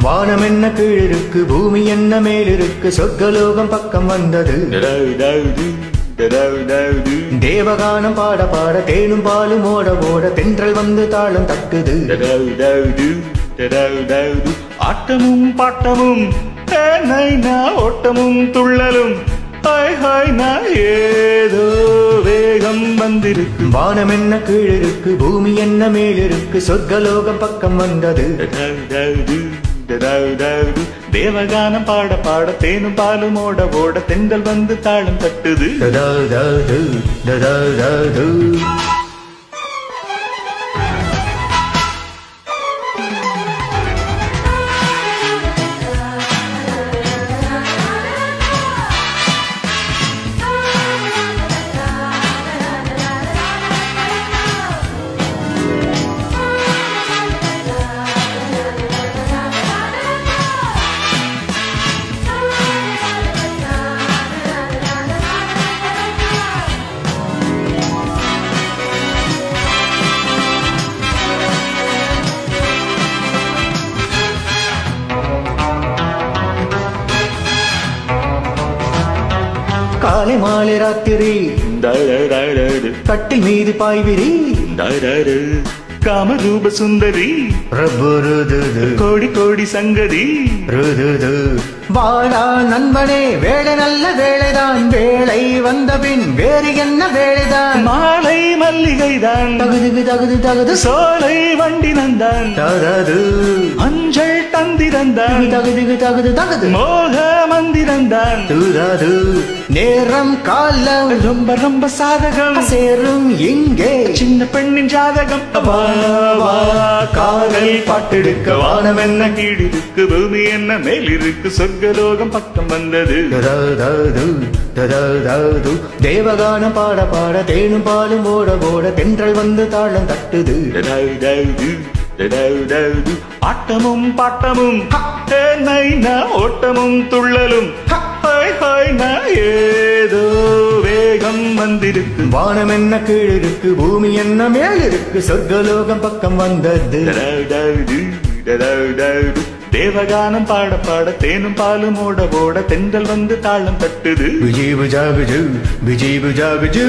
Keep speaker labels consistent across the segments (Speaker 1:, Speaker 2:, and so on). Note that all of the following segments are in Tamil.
Speaker 1: வானம் என்ன கீழிருக்கு பூமி என்ன மேலிருக்கு சொர்க்கலோகம் பக்கம் வந்தது தேவகானம் பாட பாட தேனும் பாலும் ஓட ஓட தென்றல் வந்து தாளம் தட்டுது
Speaker 2: ஆட்டமும் பாட்டமும் ஏ நைனா ஓட்டமும் துள்ளலும் ஹாய் ஹாய் நான் ஏதோ வேகம் வந்திருக்கு
Speaker 1: வானம் என்ன கீழிருக்கு பூமி என்ன மேலிருக்கு சொர்க்கலோகம் பக்கம் வந்தது
Speaker 2: தேவகானம் பாட பாட தேனும் பாலும் ஓட ஓட தென்றல் வந்து தாளம் தட்டுது
Speaker 1: ததாதாது, ததாதாது. காலை மாலை ராத்திரி
Speaker 2: தரரரரு,
Speaker 1: கட்டில் மீது பாய்விரி
Speaker 2: தரரு, காமரூப சுந்தரி
Speaker 1: ரப்புருதுது,
Speaker 2: கோடி கோடி சங்கதி
Speaker 1: ருதுது. வாடா நண்பனே வேலை நல்ல வேலைதான் வேலை வந்த பின் வேறு என்ன வேலைதான்
Speaker 2: மாலை மல்லிகைதான்
Speaker 1: தகுது தகுது தகுது
Speaker 2: சோலை வண்டி நந்தான்
Speaker 1: தகது
Speaker 2: அஞ்சல் தந்திரந்தான்
Speaker 1: தகுது தகுது தகுது
Speaker 2: மோக மந்திரந்தான்
Speaker 1: துதது நேரம் காலம்
Speaker 2: ரொம்ப ரொம்ப சாதகம்
Speaker 1: சேரும் இங்கே
Speaker 2: சின்ன பெண்ணின் ஜாதகம் வா, வா, காதல் பாட்டெடுக்க வானம் என்ன கீழிருக்கு பூமி என்ன மேலிருக்கு சொர்க்கலோகம் பக்கம் வந்தது
Speaker 1: ததாதாது, ததாதாது. தேவகானம் பாட பாட தேனும் பாலும் ஓட ஓட தென்றல் வந்து தாளம் தட்டுது
Speaker 2: டடவுடவுடு, டடவுடவுடு. ஆட்டமும் பாட்டமும் ஹே, நைனா, ஓட்டமும் துள்ளலும் ஹாய் ஹாய் நான் ஏதோ வேகம் வந்திருக்கு
Speaker 1: வானம் என்ன கீழிருக்கு பூமி என்ன மேலிருக்கு சொர்க்கலோகம் பக்கம் வந்தது
Speaker 2: டடவுடவுடு, டடவுடவுடு. தேவகானம் பாட பாட தேனும் பாலும் ஓட ஓட தென்றல் வந்து தாளம் தட்டுது
Speaker 1: விஜி புஜா விஜு விஜி புஜா விஜு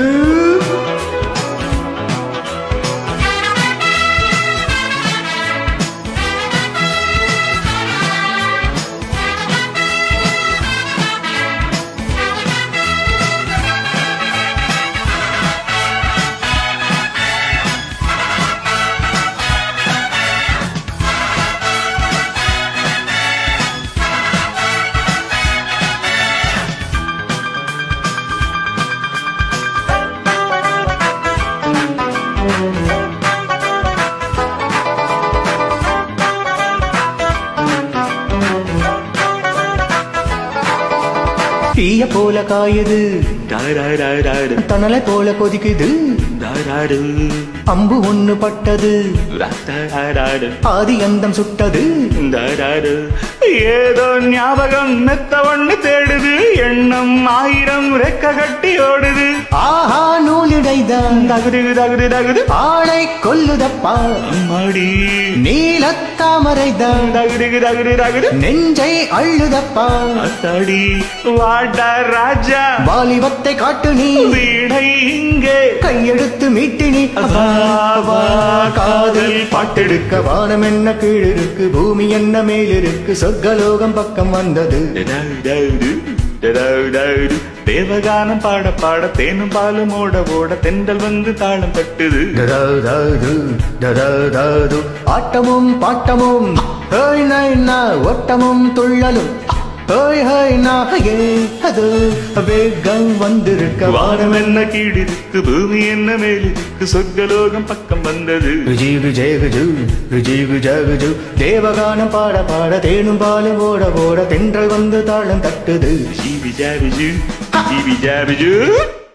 Speaker 1: தீய போல காயுது
Speaker 2: டாராராராரு,
Speaker 1: தணலை போல கொதிக்குது
Speaker 2: டாராரு,
Speaker 1: அம்பு ஒண்ணு பட்டது
Speaker 2: ராத்தாராரு,
Speaker 1: ஆதி அந்தம் சுட்டது
Speaker 2: டாராரு. ஏதோ ஞாபகம் மெத்த ஒண்ணு தேடுது எண்ணம் ஆயிரம் ரெக்க கட்டி ஓடுது
Speaker 1: ஆஹா நூலிடைதான்
Speaker 2: தகுது தகுது தகுது
Speaker 1: ஆளை கொல்லுதப்பா
Speaker 2: அம்மாடி
Speaker 1: நீலத்தாமரைதான்
Speaker 2: தகுது தகுது தகுது
Speaker 1: நெஞ்சை அள்ளுதப்பா
Speaker 2: அத்தாடி வாடா ராஜா
Speaker 1: வாலிபத்தை காட்டு நீ
Speaker 2: வீடை இங்கே
Speaker 1: கையெடுத்து மீட்டி நீ
Speaker 2: வா, வா, காதல்
Speaker 1: பாட்டெடுக்க வானம் என்ன கீழிருக்கு பூமி என்ன மேலிருக்கு சொர்க்கலோகம் பக்கம் வந்தது
Speaker 2: டடவுடவுடு, டடவுடவுடு. தேவகானம் பாட பாட தேனும் பாலும் ஓட ஓட தென்றல் வந்து தாளம் தட்டுது
Speaker 1: ததாதாது, ததாதாது. ஆட்டமும் பாட்டமும் ஹேய் நைனா ஓட்டமும் துள்ளலும் ஹேய் ஹேய் நா ஹே அது வேகம் வந்திருக்க
Speaker 2: வானம் என்ன கீழிருக்கு பூமி என்ன மேலிருக்கு சொர்க்கலோகம் பக்கம் வந்தது
Speaker 1: விஜி விஜய் விஜு விஜி விஜய் விஜு தேவகானம் பாட பாட தேனும் பாலும் ஓட ஓட தென்றல் வந்து தாளம் தட்டுது
Speaker 2: ஜீவி ஜாபிஜு ஜீவி ஜாபிஜு